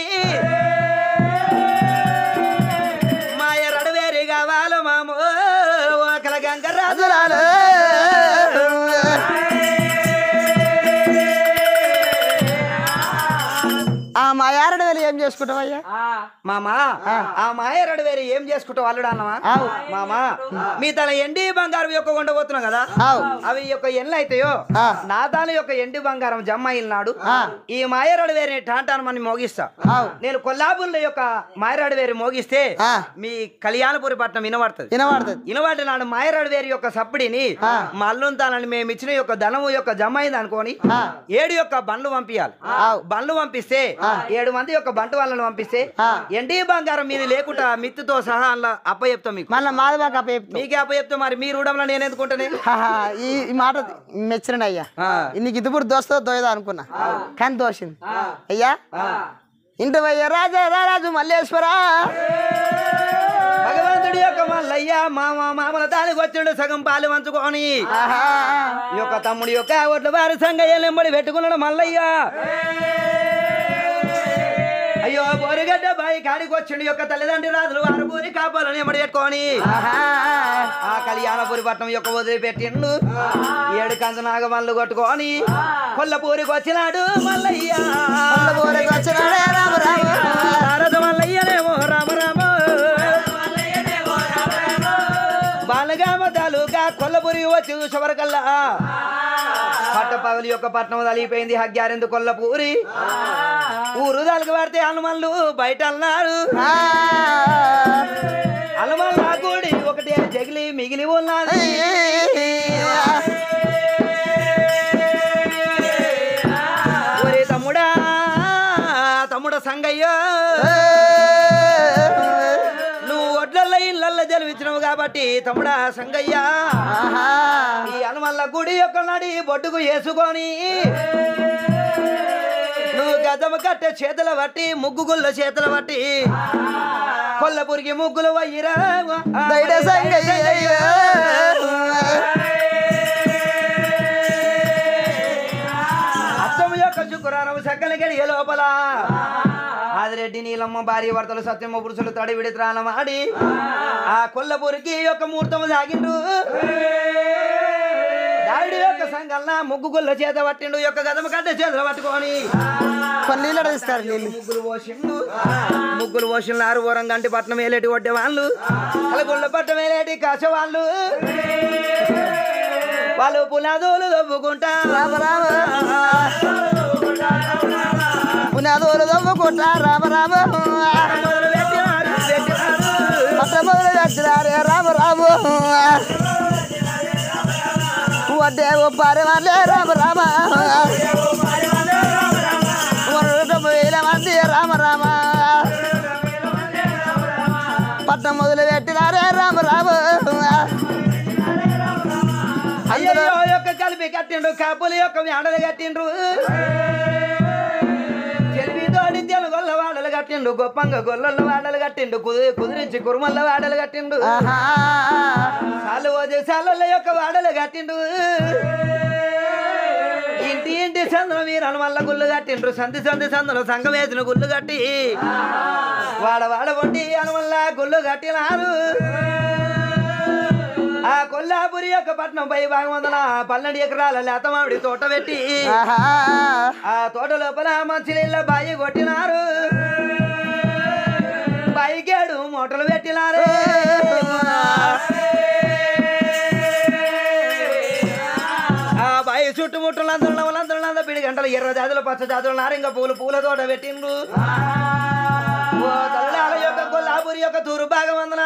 మాయ రడవేరి కావాలి మామో ఓ కలగంగ రాజు రాజులాలు. ఆ మా యారడు వెళ్ళి ఏం చేసుకుంటావయ్యా ఆ, మామా ఆ మాయ రడవేరి ఏం చేసుకుంటావు అల్లుడు అన్నమా ఆవు. మామా మీ తన ఎండి బంగారం యొక్క ఉండబోతున్నావు కదా ఆవు. అవి యొక్క ఎన్లు అయితాయో ఆ. నా దాని యొక్క ఎండి బంగారం జమ్మ అయినాడు ఆ. ఈ మాయరాడు వేరే టాంటాను మనం మోగిస్తా ఆవు. నేను కొల్లాపూర్ల యొక్క మాయరాడు వేరు మోగిస్తే ఆ. మీ కళ్యాణపురి పట్నం వినబడుతుంది వినబడుతుంది వినబడి నాడు మాయరాడు వేరు యొక్క సప్పుడిని ఆ. మల్లుంతానని మేము ఇచ్చిన యొక్క ధనము యొక్క జమ అయింది అనుకోని ఆ. ఏడు యొక్క బండ్లు పంపించాలి ఆవు. బండ్లు పంపిస్తే ఏడు మంది యొక్క బంటు వాళ్ళని పంపిస్తే ఆ. ఎండి బంగారం మీది లేకుండా మిత్తుతో సహా అలా అప్ప చెప్తాం మీకు మళ్ళీ మాది మాకు అప్ప చెప్తావు. మీకే అప్ప చెప్తే మరి మీ రూడంలో నేను ఎందుకుంటానే హాహా, ఈ ఈ మాట మెచ్చినండి అయ్యా ఆ. నీకు ఇదిప్పుడు దోస్తో దోయదా అనుకున్నా కానీ దోషింది అయ్యా ఇంటి వయ్య రాజా రాజు మల్లేశ్వరా భగవంతుడి యొక్క మల్లయ్య మామ మామల దానికి వచ్చిండు సగం పాలు పంచుకొని ఆహా. ఈ యొక్క తమ్ముడి యొక్క ఒడ్ల వారి సంగయ్య వెంబడి పెట్టుకున్నాడు మల్లయ్య అయ్యో బోరిగడ్డ బాయి కాడికి వచ్చిండు యొక్క తల్లిదండ్రి రాజులు వారు బూరి కాపాలని ఎమ్మడి పెట్టుకొని ఆహా. ఆ కళ్యాణపురి పట్నం యొక్క వదిలిపెట్టిండు ఏడు కంచ నాగమల్లు కొట్టుకొని కొల్లపూరికి వచ్చినాడు మల్లయ్య కొల్ల బోరెకి వచ్చినాడే రామ రామ. నారద మల్లయ్యనేమో రామ రామ బాలగామ తాలూకా కొల్లపురి వచ్చి చూసేవరకల్లా పట్టపగలి యొక్క పట్నం తలిగిపోయింది హగ్గారెందు కొల్లపూరి ఊరు తలకి పడితే హనుమన్లు బయట అన్నారు ఆ. హనుమల్ నా కూడి ఒకటే జగిలి మిగిలి ఉన్నది ఒరే తమ్ముడా తమ్ముడ సంగయ్య నువ్వు ఒడ్లల్లో ఇళ్ళల్లో జలవిచ్చినావు కాబట్టి తమ్ముడా సంగయ్య ఆహా. ఈ హనుమల్ల గుడి యొక్క నడి బొడ్డుకు వేసుకొని నువ్వు గదమ కట్టే చేతుల బట్టి ముగ్గు గుల్ల చేతుల బట్టి కొల్లపురికి ముగ్గులు వయ్యిరా దైడ సంగయ్య. అత్తమ్మ యొక్క శుక్రారం సక్కల గడియ లోపల ఆదిరెడ్డి నీలమ్మ భార్య భర్తలు సత్యమ్మ పురుషులు తడి విడిత్రాలం ఆడి ఆ కొల్లపూరికి యొక్క ముహూర్తం సాగిండు దాడి యొక్క సంగల్న ముగ్గు గుల్ల చేత పట్టిండు యొక్క గదమ కట్ట చేతులు పట్టుకొని కొన్ని నీళ్ళు తీస్తారు నీళ్ళు ముగ్గులు పోసిండు ముగ్గులు పోసిన ఆరు ఓరం గంటి పట్నం వేలేటి కొట్టే వాళ్ళు కలగొండ పట్నం వేలేటి కాస వాళ్ళు వాళ్ళు పునాదులు దవ్వుకుంటా రామ రామ పునాదోలు దవ్వుకుంట రామ రామ మొదలు పెట్టినారు, పెట్టినారు. పట్టమొదలు వచ్చినారే రామ రామ వడ్డే ఒప్పారే వాళ్ళే రామ రామ తొంభై వేల మంది రామ రామ పట్టం మొదలు పెట్టినారే రామ రామ అయ్యో యొక్క కలిపి కట్టిండు కాపులు యొక్క మేడలు కట్టిండ్రు తెలివితోడి తెలుగొల్ల వాడలు కట్టిండు గొప్పంగా గొల్లల వాడలు కట్టిండు కుది కుదిరించి కురుమల్ల వాడలు కట్టిండు ఆహా. సాలు ఓజే సాలల యొక్క వాడలు కట్టిండు ఇంటి ఇంటి సందులో మీరు హనుమల్ల గుళ్ళు కట్టిండ్రు సంధి సంధి సందులో సంఘం వేసిన గుళ్ళు కట్టి వాడ వాడ వంటి హనుమల్ల గుళ్ళు కట్టినారు ఆ కొల్లాపురి యొక్క పట్నం పై భాగం వందల పన్నెండు ఎకరాల లేత మామిడి తోట పెట్టి ఆహా. ఆ తోట లోపల మంచి నీళ్ళ బాయి కొట్టినారు బాయికేడు మూటలు పెట్టినారు ఆ బాయి చుట్టుముట్టులు అందరూ వాళ్ళందరూ అందరూ పిడి గంటలు ఎర్ర జాతులు పచ్చ జాతులు నారింగ పూలు పూల తోట పెట్టిండ్రు ఓ తల్లాల యొక్క కొల్లాపురి యొక్క తూరు భాగం వందన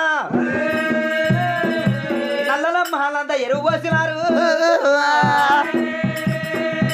నల్లల మహాలంతా ఎరువు పోసినారు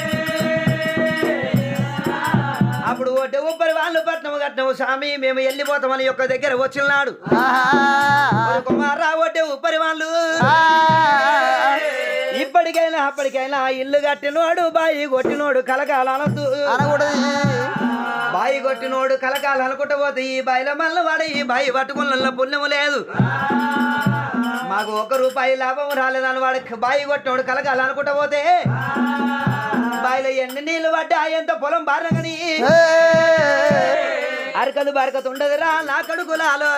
వాళ్ళు పట్నము కట్నము స్వామి మేము వెళ్ళిపోతామని యొక్క దగ్గర వచ్చినాడు ఆహా. కుమారా ఒడ్డే ఉప్పరి వాళ్ళు ఆ. ఇప్పటికైనా అప్పటికైనా ఇల్లు కట్టినోడు బాయి కొట్టినోడు కలకాలనొద్దు అనకూడదు బాయి కొట్టినోడు కలకాలు అనుకుంటూ పోతే ఈ బాయిల మళ్ళీ వాడు ఈ బాయి పట్టుకున్న పుణ్యము లేదు మాకు ఒక రూపాయి లాభం రాలేదని వాడు బాయి కొట్టినోడు కలకాలు అనుకుంటూ పోతే బాయిలో ఎన్ని నీళ్లు పడ్డా ఎంత పొలం బారగని ఏ. అరకదు బరకదు ఉండదురా నా కడుకులాలో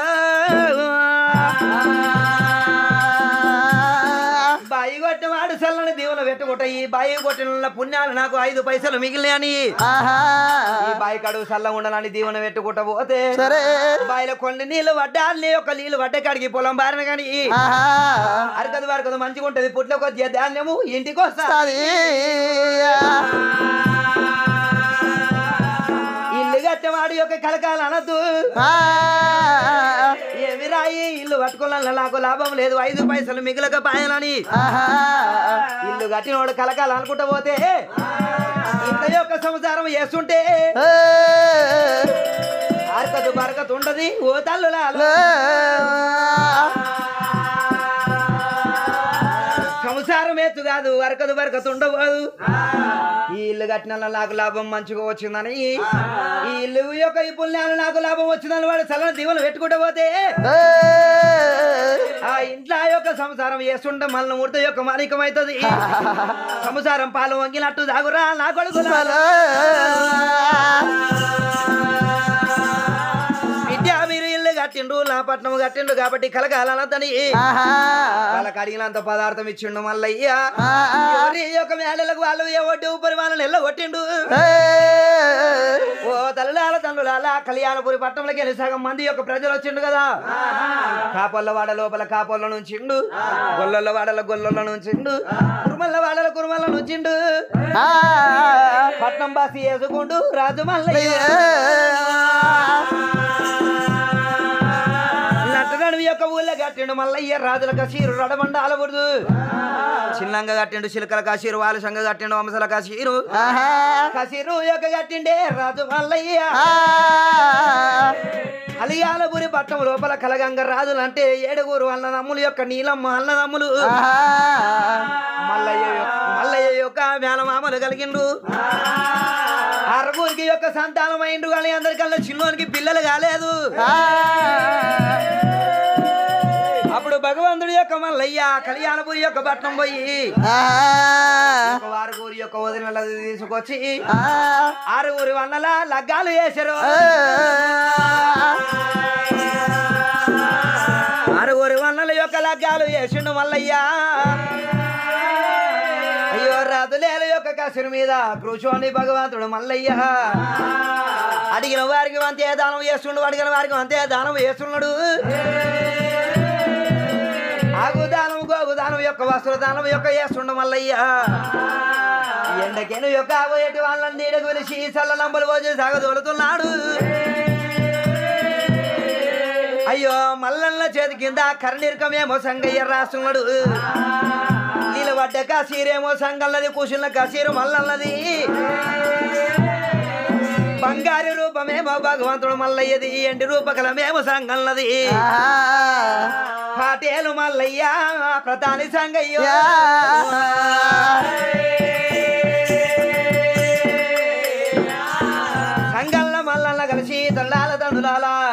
బాయి కొట్టినవాడు చల్లని దీవులు పెట్టుకుంటా ఈ బాయి కొట్టిన పుణ్యాలు నాకు ఐదు పైసలు మిగిలినాయని ఆహా. ఈ బాయి కడుగు చల్లగా ఉండాలని దీవెన పెట్టుకుంటా పోతే సరే బాయిలో కొన్ని నీళ్లు పడ్డా నీ ఒక నీళ్లు పడ్డ కాడికి పొలం బారిన కానీ ఆహా. అరకదు వరకదు మంచిగా ఉంటది పుట్ల కొద్ది ధాన్యము ఇంటికి వస్తా అది. ఇల్లు కట్టేవాడు యొక్క కలకాలు అనద్దు ఆ. ఏమి రాయి ఇల్లు పట్టుకోవాలన్న నాకు లాభం లేదు ఐదు పైసలు మిగిలక పాయనని ఆహా. ఇల్లు కట్టినోడు కలకాలు అనుకుంటా పోతే ఇంత యొక్క సంసారం చేస్తుంటే ఏ. అరకదు బరకతు ఉండదు ఓ తల్లులాలు లే. సంసారం ఎత్తు కాదు వరకదు వరకతు ఉండబోదు ఈ ఇల్లు కట్టిన నాకు లాభం మంచిగా వచ్చిందని ఈ ఇల్లు యొక్క ఈ పుణ్యాలు నాకు లాభం వచ్చిందని వాడు చల్లని దీవెన పెట్టుకుంటూ పోతే ఏ. ఆ ఇంట్లో యొక్క సంసారం చేస్తుంటే మళ్ళీ ముడత యొక్క మానికం అవుతుంది సంసారం పాలు వంగినట్టు దాగురా నా కొడుకులా విద్యా మీరు ఇల్లు కట్టిండు నా పట్నం కట్టిండు కాబట్టి కలగాలనద్దని ఆహా. వాళ్ళకి అడిగినంత పదార్థం ఇచ్చిండు మల్లయ్య ఆ. ఎవరి యొక్క మేడలకు వాళ్ళు ఎవడ్డు ఊపరి వాళ్ళని ఎల్ల కొట్టిండు ఏ. ఓ తల్లులాల తండ్రులాల కళ్యాణపురి పట్టణంలోకి వెళ్ళి సగం మంది యొక్క ప్రజలు వచ్చిండు కదా కాపొల్ల వాడ లోపల కాపొల్ల నుంచిండు గొల్లల వాడల గొల్లల నుంచిండు కురుమల్ల వాడల కురుమల్ల నుంచిండు ఆ. పట్నం బాసి వేసుకుంటూ రాజు మల్లయ్య నట్టనడుమి యొక్క ఊళ్ళో కట్టిండు మల్లయ్య రాజుల కసీరు రడబండ అలబుడుదు చిన్నంగా కట్టిండు చిలకల కాశీరు వాళ్ళ సంగ కట్టిండు వంశల కాశీరు ఆహా. కసీరు యొక్క కట్టిండే రాజు మల్లయ్య ఆ. అలియాలపురి పట్టం లోపల కలగంగ రాజులు అంటే ఏడుగురు అన్నదమ్ములు యొక్క నీలమ్మ అన్నదమ్ములు ఆహా. మల్లయ్య యొక్క మల్లయ్య యొక్క మేనమామలు కలిగిండు అరుగురికి యొక్క సంతానం అయిండు కానీ అందరికల్లా చిన్నోనికి పిల్లలు కాలేదు ఆ. అప్పుడు భగవంతుడి యొక్క మల్లయ్య కళ్యాణపురి యొక్క పట్నం పోయి ఆ. ఒక వారుగురి యొక్క వదినల తీసుకొచ్చి ఆ. ఆరుగురి వన్నల లగ్గాలు వేశారు ఆరుగురి వన్నల యొక్క లగ్గాలు వేసిండు మల్లయ్య అయ్యో రథులేల యొక్క కసురు మీద కూర్చోని భగవంతుడు మల్లయ్య అడిగిన వారికి అంతే దానం చేస్తుండు అడిగిన వారికి అంతే దానం చేస్తున్నాడు ఆగు దానం గోగు దానం యొక్క వస్త్ర దానం యొక్క చేస్తుండు మల్లయ్య ఎండకేను యొక్క ఆగోయేటి వాళ్ళని నీడకు వెలిసి చల్ల నంబలు పోసి సాగదోలుతున్నాడు అయ్యో మల్లన్న చేతి కింద కరణిర్కమేమో సంగయ్య రాస్తున్నాడు నిలబడ్డ కసీరేమో సంగల్లది కూర్చున్న కసీరు మల్లన్నది బంగారు రూపమేమో భగవంతుడు మల్లయ్యది ఎండి రూపకలమేమో సంగన్నది పాటేలు మల్లయ్య ప్రధాని సంగయ్య సంగల్ల మల్లన్న కలిసి తల్లాల తండ్రులాల